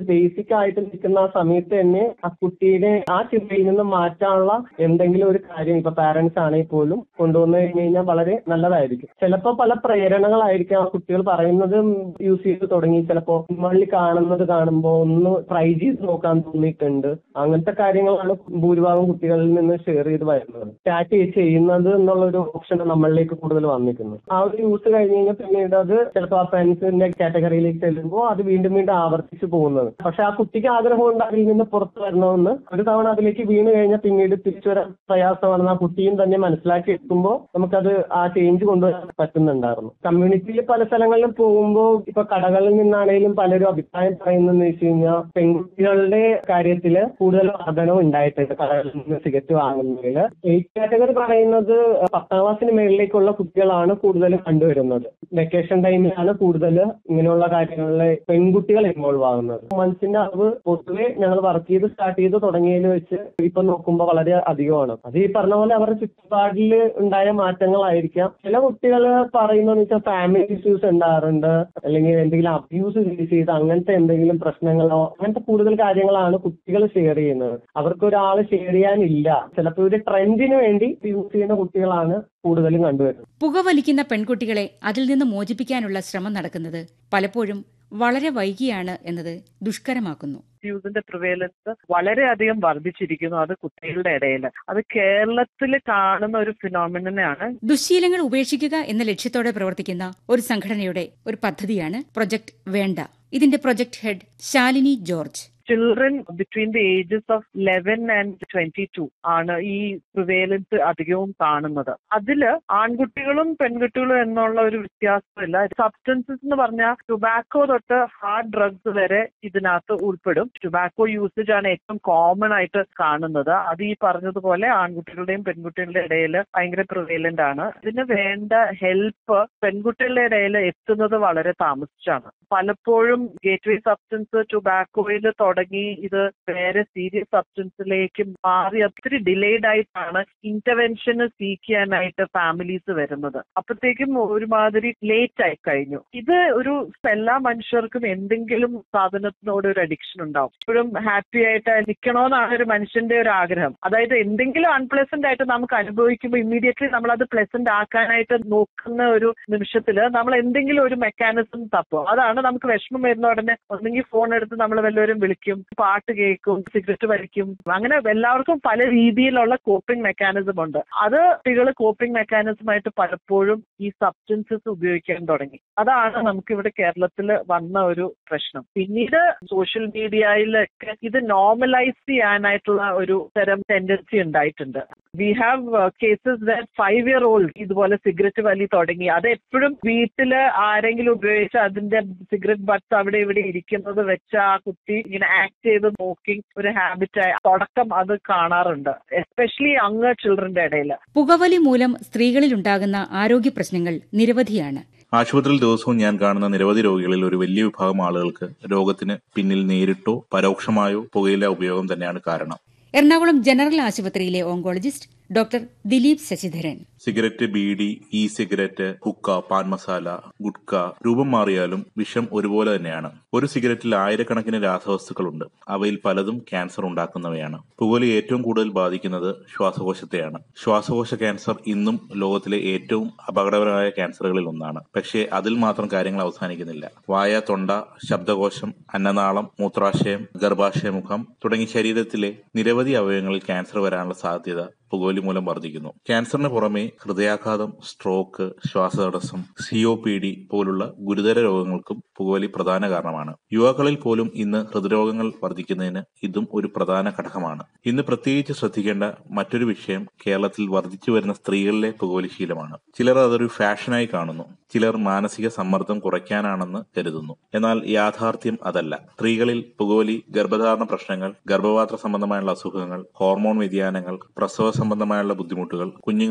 basic ആയിട്ട് നിൽക്കുന്ന ആ സമയത്ത് തന്നെ ആ കുട്ടീനെ ആ ചിന്തയിൽ നിന്ന് മാറ്റാനുള്ള എന്തെങ്കിലും ഒരു കാര്യം ഇപ്പൊ പാരന്റ്സ് ആണെങ്കിൽ പോലും കൊണ്ടുവന്നു കഴിഞ്ഞു കഴിഞ്ഞാൽ വളരെ നല്ലതായിരിക്കും ചിലപ്പോൾ പല പ്രേരണകളായിരിക്കും ആ കുട്ടികൾ പറയുന്നത് യൂസ് ചെയ്ത് തുടങ്ങി ചിലപ്പോൾ മള്ളി കാണുന്നത് കാണുമ്പോൾ ഒന്ന് ട്രൈ ചെയ്ത് നോക്കാൻ തോന്നിയിട്ടുണ്ട് അങ്ങനത്തെ കാര്യങ്ങളാണ് ഭൂരിഭാഗം കുട്ടികളിൽ നിന്ന് ഷെയർ ചെയ്ത് വരുന്നത് ചാറ്റ് ചെയ്യുന്നത് എന്നുള്ള ഒരു ഓപ്ഷൻ നമ്മളിലേക്ക് കൂടുതൽ വന്നിരിക്കുന്നത് ആ ഒരു യൂസ് കഴിഞ്ഞ് കഴിഞ്ഞാൽ പിന്നീട് അത് ചിലപ്പോൾ ആ ഫ്രണ്ട്സിന്റെ കാറ്റഗറിയിലേക്ക് ചെല്ലുമ്പോൾ അത് വീണ്ടും വീണ്ടും ആവർത്തിച്ചു പോകുന്നത് പക്ഷെ ആ കുട്ടിക്ക് ആഗ്രഹമുണ്ട് അതിൽ നിന്ന് പുറത്തു വരണമെന്ന് ഒരു തവണ അതിലേക്ക് വീണ് കഴിഞ്ഞാൽ പിന്നീട് തിരിച്ചു വരാൻ പ്രയാസമാണെന്ന് ആ കുട്ടിയും തന്നെ മനസ്സിലാക്കി എത്തുമ്പോൾ നമുക്കത് ആ ചേഞ്ച് കൊണ്ടുവരാൻ പറ്റുന്നുണ്ടായിരുന്നു കമ്മ്യൂണിറ്റിയിൽ പല സ്ഥലങ്ങളിലും പോകുമ്പോൾ ഇപ്പൊ കടകളിൽ നിന്നാണെങ്കിലും പലരും അഭിപ്രായം പറയുന്നതെന്ന് വെച്ച് കഴിഞ്ഞാൽ പെൺകുട്ടികളുടെ കാര്യത്തിൽ കൂടുതൽ വർധനവ് ഉണ്ടായിട്ടുണ്ട് കടകളിൽ നിന്ന് സിഗരറ്റ് വാങ്ങുന്നതിൽ എയ്റ്റ് കാറ്റഗറി പറയുന്നത് പത്താം ക്ലാസ്സിന് മേളിലേക്കുള്ള കുട്ടികളാണ് കൂടുതലും കണ്ടുവരുന്നത് വെക്കേഷൻ ടൈമിലാണ് കൂടുതൽ ഇങ്ങനെയുള്ള കാര്യങ്ങളിൽ പെൺകുട്ടികൾ ഇൻവോൾവ് ആകുന്നത് മനസ്സിന്റെ അറിവ് പൊതുവെ ഞങ്ങൾ വർക്ക് ചെയ്ത് സ്റ്റാർട്ട് ചെയ്ത് തുടങ്ങിയതിൽ വെച്ച് ഇപ്പൊ നോക്കുമ്പോൾ വളരെ അധികമാണ് അത് ഈ പറഞ്ഞ പോലെ അവരുടെ ചുറ്റുപാടിൽ ഉണ്ടായ മാറ്റങ്ങളായിരിക്കാം ചില കുട്ടികൾ പറയുന്നതെന്ന് വെച്ചാൽ ഫാമിലി ഇഷ്യൂസ് ഉണ്ടാകാറുണ്ട് അല്ലെങ്കിൽ എന്തെങ്കിലും അബ്യൂസ് ഫേസ് ചെയ്ത് അങ്ങനത്തെ എന്തെങ്കിലും പ്രശ്നങ്ങളോ അങ്ങനത്തെ കൂടുതൽ കാര്യങ്ങളാണ് കുട്ടികൾ ഷെയർ ചെയ്യുന്നത് അവർക്ക് ഒരാൾ ഷെയർ ചെയ്യാനില്ല ചിലപ്പോൾ ഒരു ട്രെൻഡിന് വേണ്ടി യൂസ് ചെയ്യുന്ന കുട്ടികളാണ് കൂടുതലും കണ്ടുവരുന്നത് പുകവലിക്കുന്ന പെൺകുട്ടികളെ അതിൽ നിന്ന് മോചിപ്പിക്കാനുള്ള ശ്രമം നടക്കുന്നത് പലപ്പോഴും വളരെ വൈകിയാണ് എന്നത് ദുഷ്കരമാക്കുന്നു യൂസിന്റെ പ്രിവേലൻസ് വളരെയധികം വർദ്ധിച്ചിരിക്കുന്നു അത് കുട്ടികളുടെ ഇടയിൽ അത് കേരളത്തിൽ കാണുന്ന ഒരു ഫിനോമിനാണ് ദുശ്ശീലങ്ങൾ ഉപേക്ഷിക്കുക എന്ന ലക്ഷ്യത്തോടെ പ്രവർത്തിക്കുന്ന ഒരു സംഘടനയുടെ ഒരു പദ്ധതിയാണ് പ്രൊജക്ട് വേണ്ട ഇതിന്റെ project head Shalini George children between the ages of eleven and twenty two ആണ് ഈ പ്രിവേലൻസ് അധികവും കാണുന്നത് അതില് ആൺകുട്ടികളും പെൺകുട്ടികളും എന്നുള്ള ഒരു വ്യത്യാസമില്ല സബ്സ്റ്റൻസസ് എന്ന് പറഞ്ഞാൽ ടുബാക്കോ തൊട്ട് ഹാർഡ് ഡ്രഗ്സ് വരെ ഇതിനകത്ത് ഉൾപ്പെടും ടുബാക്കോ യൂസേജ് ആണ് ഏറ്റവും കോമൺ ആയിട്ട് കാണുന്നത് അത് ഈ പറഞ്ഞതുപോലെ ആൺകുട്ടികളുടെയും പെൺകുട്ടികളുടെ ഇടയിൽ ഭയങ്കര പ്രിവേലന്റ് ആണ് ഇതിന് വേണ്ട ഹെൽപ്പ് പെൺകുട്ടികളുടെ ഇടയിൽ എത്തുന്നത് വളരെ താമസിച്ചാണ് പലപ്പോഴും ഗേറ്റ്വേ സബ്സ്റ്റൻസ് ടുബാക്കോയിൽ തുടങ്ങി ഇത് വേറെ സീരിയസ് സബ്സ്റ്റൻസിലേക്ക് മാറി ഒത്തിരി ഡിലേഡ് ആയിട്ടാണ് ഇന്റർവെൻഷന് സീക്ക് ചെയ്യാനായിട്ട് ഫാമിലീസ് വരുന്നത് അപ്പോഴത്തേക്കും ഒരുമാതിരി ലേറ്റ് ആയി കഴിഞ്ഞു ഇത് ഒരു എല്ലാ മനുഷ്യർക്കും എന്തെങ്കിലും സാധനത്തിനോട് ഒരു അഡിക്ഷൻ ഉണ്ടാവും എപ്പോഴും ഹാപ്പി ആയിട്ട് നിൽക്കണമെന്നാണ് ഒരു മനുഷ്യന്റെ ഒരു ആഗ്രഹം അതായത് എന്തെങ്കിലും അൺപ്ലസന്റ് ആയിട്ട് നമുക്ക് അനുഭവിക്കുമ്പോൾ ഇമ്മീഡിയറ്റ്ലി നമ്മൾ അത് പ്ലസന്റ് ആക്കാനായിട്ട് നോക്കുന്ന ഒരു നിമിഷത്തില് നമ്മൾ എന്തെങ്കിലും ഒരു മെക്കാനിസം തപ്പും അതാണ് നമുക്ക് വിഷമം വരുന്ന ഉടനെ ഒന്നെങ്കിൽ ഫോൺ എടുത്ത് നമ്മൾ വല്ലവരും വിളിക്കും പാട്ട് കേൾക്കും സിഗരറ്റ് വലിക്കും അങ്ങനെ എല്ലാവർക്കും പല രീതിയിലുള്ള കോപ്പിംഗ് മെക്കാനിസം ഉണ്ട് അത് കുട്ടികൾ കോപ്പിംഗ് മെക്കാനിസം ആയിട്ട് പലപ്പോഴും ഈ സബ്സ്റ്റൻസസ് ഉപയോഗിക്കാൻ തുടങ്ങി അതാണ് നമുക്ക് ഇവിടെ കേരളത്തിൽ വന്ന ഒരു പ്രശ്നം പിന്നീട് സോഷ്യൽ മീഡിയയിലൊക്കെ ഇത് നോർമലൈസ് ചെയ്യാനായിട്ടുള്ള ഒരു തരം ടെൻഡൻസി ഉണ്ടായിട്ടുണ്ട് we have cases that five year old ഇതുപോലെ സിഗരറ്റ് വലി തുടങ്ങി അത് എപ്പോഴും വീട്ടില് ആരെങ്കിലും ഉപയോഗിച്ച് അതിന്റെ സിഗരറ്റ് ബട്ട്സ് അവിടെ ഇവിടെ ഇരിക്കുന്നത് വെച്ച് ആ കുട്ടി ഇങ്ങനെ ആക്ട് ചെയ്ത് നോക്കി ഒരു ഹാബിറ്റായി തുടക്കം അത് കാണാറുണ്ട് എസ്പെഷ്യലി അങ് ചിൽഡ്രന്റെ ഇടയിൽ പുകവലി മൂലം സ്ത്രീകളിലുണ്ടാകുന്ന ആരോഗ്യ പ്രശ്നങ്ങൾ നിരവധിയാണ് ആശുപത്രിയിൽ ദിവസവും ഞാൻ കാണുന്ന നിരവധി രോഗികളിൽ ഒരു വലിയ വിഭാഗം ആളുകൾക്ക് രോഗത്തിന് പിന്നിൽ നേരിട്ടോ പരോക്ഷമായോ പുകയില ഉപയോഗം തന്നെയാണ് കാരണം എറണാകുളം ജനറൽ ആശുപത്രിയിലെ oncologist doctor Dileep Sasidharan cigarette beedi E cigarette hookah paan masala gutka രൂപം മാറിയാലും വിഷം ഒരുപോലെ തന്നെയാണ് ഒരു സിഗരറ്റിൽ ആയിരക്കണക്കിന് രാസവസ്തുക്കളുണ്ട് അവയിൽ പലതും ക്യാൻസർ ഉണ്ടാക്കുന്നവയാണ് പുകവലി ഏറ്റവും കൂടുതൽ ബാധിക്കുന്നത് ശ്വാസകോശത്തെയാണ് ശ്വാസകോശ ക്യാൻസർ ഇന്നും ലോകത്തിലെ ഏറ്റവും അപകടകരമായ ക്യാൻസറുകളിൽ ഒന്നാണ് പക്ഷേ അതിൽ മാത്രം കാര്യങ്ങൾ അവസാനിക്കുന്നില്ല വായ തൊണ്ട ശബ്ദകോശം അന്നനാളം മൂത്രാശയം ഗർഭാശയമുഖം തുടങ്ങി ശരീരത്തിലെ നിരവധി അവയവങ്ങളിൽ ക്യാൻസർ വരാനുള്ള സാധ്യത പുകവലി മൂലം വർദ്ധിക്കുന്നു ക്യാൻസറിന് പുറമെ ഹൃദയാഘാതം സ്ട്രോക്ക് ശ്വാസതടസ്സം സിഒ പി ഡി പോലുള്ള ഗുരുതര രോഗങ്ങൾക്കും പുകവലി പ്രധാന കാരണമാണ് യുവാക്കളിൽ പോലും ഇന്ന് ഹൃദ്രോഗങ്ങൾ വർദ്ധിക്കുന്നതിന് ഇതും ഒരു പ്രധാന ഘടകമാണ് ഇന്ന് പ്രത്യേകിച്ച് ശ്രദ്ധിക്കേണ്ട മറ്റൊരു വിഷയം കേരളത്തിൽ വർദ്ധിച്ചു വരുന്ന സ്ത്രീകളിലെ പുകവലി ശീലമാണ് ചിലർ അതൊരു ഫാഷനായി കാണുന്നു ചിലർ മാനസിക സമ്മർദ്ദം കുറയ്ക്കാനാണെന്ന് കരുതുന്നു എന്നാൽ യാഥാർത്ഥ്യം അതല്ല സ്ത്രീകളിൽ പുകവലി ഗർഭധാരണ പ്രശ്നങ്ങൾ ഗർഭപാത്ര സംബന്ധമായുള്ള അസുഖങ്ങൾ ഹോർമോൺ വ്യതിയാനങ്ങൾ പ്രസവ സംബന്ധമായുള്ള ബുദ്ധിമുട്ടുകൾ കുഞ്ഞുങ്ങളിൽ കുറഞ്ഞ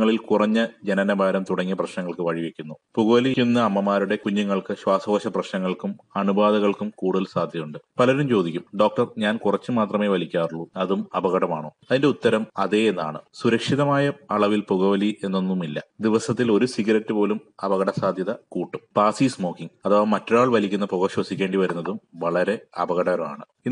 കുറഞ്ഞ ജനനഭാരം തുടങ്ങിയ പ്രശ്നങ്ങൾക്ക് വഴിവെക്കുന്നു പുകവലിക്കുന്ന അമ്മമാരുടെ കുഞ്ഞുങ്ങൾക്ക് ശ്വാസകോശ പ്രശ്നങ്ങൾക്കും അണുബാധകൾക്കും കൂടുതൽ സാധ്യതയുണ്ട് പലരും ചോദിക്കും ഡോക്ടർ ഞാൻ കുറച്ച് മാത്രമേ വലിക്കാറുള്ളൂ അതും അപകടമാണോ അതിന്റെ ഉത്തരം അതേ എന്നാണ് സുരക്ഷിതമായ അളവിൽ പുകവലി എന്നൊന്നുമില്ല ദിവസത്തിൽ ഒരു സിഗരറ്റ് പോലും അപകട സാധ്യത കൂട്ടും പാസി സ്മോക്കിംഗ് അഥവാ മറ്റൊരാൾ വലിക്കുന്ന പുക ശ്വസിക്കേണ്ടി വരുന്നതും വളരെ അപകടകരമാണ്